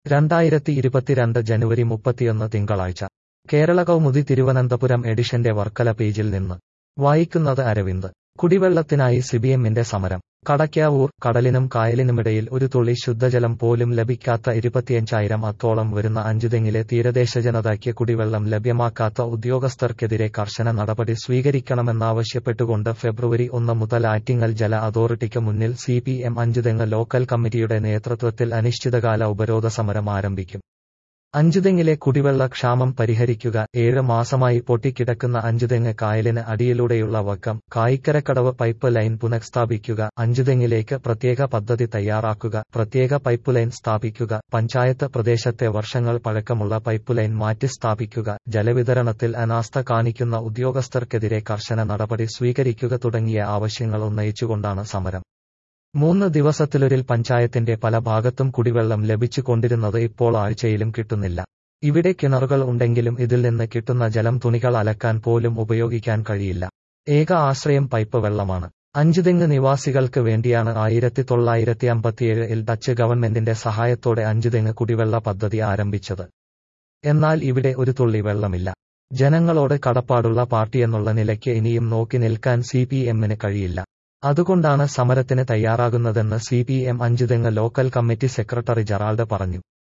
രണ്ടായിരത്തി ഇരുപത്തിരണ്ട് ജനുവരി മുപ്പത്തിയൊന്ന് തിങ്കളാഴ്ച കേരള കൗമുദി തിരുവനന്തപുരം എഡിഷന്റെ വർക്കല പേജിൽ നിന്ന് വായിക്കുന്നത് അരവിന്ദ് കുടിവെള്ളത്തിനായി സിബിഎമ്മിന്റെ സമരം കടയ്ക്കാവൂർ കടലിനും കായലിനുമിടയിൽ ഒരു തുള്ളി ശുദ്ധജലം പോലും ലഭിക്കാത്ത ഇരുപത്തിയഞ്ചായിരം അത്തോളം വരുന്ന അഞ്ചുതെങ്ങിലെ തീരദേശ ജനതയ്ക്ക് കുടിവെള്ളം ലഭ്യമാക്കാത്ത ഉദ്യോഗസ്ഥർക്കെതിരെ കർശന നടപടി സ്വീകരിക്കണമെന്നാവശ്യപ്പെട്ടുകൊണ്ട് ഫെബ്രുവരി ഒന്ന് മുതൽ ആറ്റിങ്ങൽ ജല അതോറിറ്റിക്ക് മുന്നിൽ സിപിഎം അഞ്ചുതെങ്ങ് ലോക്കൽ കമ്മിറ്റിയുടെ നേതൃത്വത്തിൽ അനിശ്ചിതകാല ഉപരോധ സമരം ആരംഭിക്കും അഞ്ചുതെങ്ങിലെ കുടിവെള്ള ക്ഷാമം പരിഹരിക്കുക ഏഴ് മാസമായി പൊട്ടിക്കിടക്കുന്ന അഞ്ചുതെങ്ങ് കായലിന് അടിയിലൂടെയുള്ള വക്കം കായിക്കരക്കടവ് പൈപ്പ് ലൈൻ പുനഃസ്ഥാപിക്കുക അഞ്ചുതെങ്ങിലേക്ക് പ്രത്യേക പദ്ധതി തയ്യാറാക്കുക പ്രത്യേക പൈപ്പ് ലൈൻ സ്ഥാപിക്കുക പഞ്ചായത്ത് പ്രദേശത്തെ വർഷങ്ങൾ പഴക്കമുള്ള പൈപ്പ് ലൈൻ മാറ്റി സ്ഥാപിക്കുക ജലവിതരണത്തിൽ അനാസ്ഥ കാണിക്കുന്ന ഉദ്യോഗസ്ഥർക്കെതിരെ കർശന നടപടി സ്വീകരിക്കുക തുടങ്ങിയ ആവശ്യങ്ങൾ ഉന്നയിച്ചുകൊണ്ടാണ് സമരം മൂന്ന് ദിവസത്തിലൊരിൽ പഞ്ചായത്തിന്റെ പല ഭാഗത്തും കുടിവെള്ളം ലഭിച്ചുകൊണ്ടിരുന്നത് ഇപ്പോൾ ആഴ്ചയിലും കിട്ടുന്നില്ല ഇവിടെ കിണറുകൾ ഉണ്ടെങ്കിലും ഇതിൽ നിന്ന് കിട്ടുന്ന ജലം തുണികൾ അലക്കാൻ പോലും ഉപയോഗിക്കാൻ കഴിയില്ല ഏക ആശ്രയം പൈപ്പ് വെള്ളമാണ് അഞ്ചുതെങ്ങ് നിവാസികൾക്ക് വേണ്ടിയാണ് ആയിരത്തി തൊള്ളായിരത്തി അമ്പത്തിയേഴിൽ ഡച്ച് ഗവൺമെന്റിന്റെ സഹായത്തോടെ അഞ്ചുതെങ്ങ് കുടിവെള്ള പദ്ധതി ആരംഭിച്ചത് എന്നാൽ ഇവിടെ ഒരു തുള്ളി വെള്ളമില്ല ജനങ്ങളോട് കടപ്പാടുള്ള പാർട്ടിയെന്നുള്ള നിലയ്ക്ക് ഇനിയും നോക്കി നിൽക്കാൻ സി പി എമ്മിന് കഴിയില്ല അതുകൊണ്ടാണ് സമരത്തിന് തയ്യാറാകുന്നതെന്ന് C P M Anchuthengu local committee secretary Gerald പറഞ്ഞു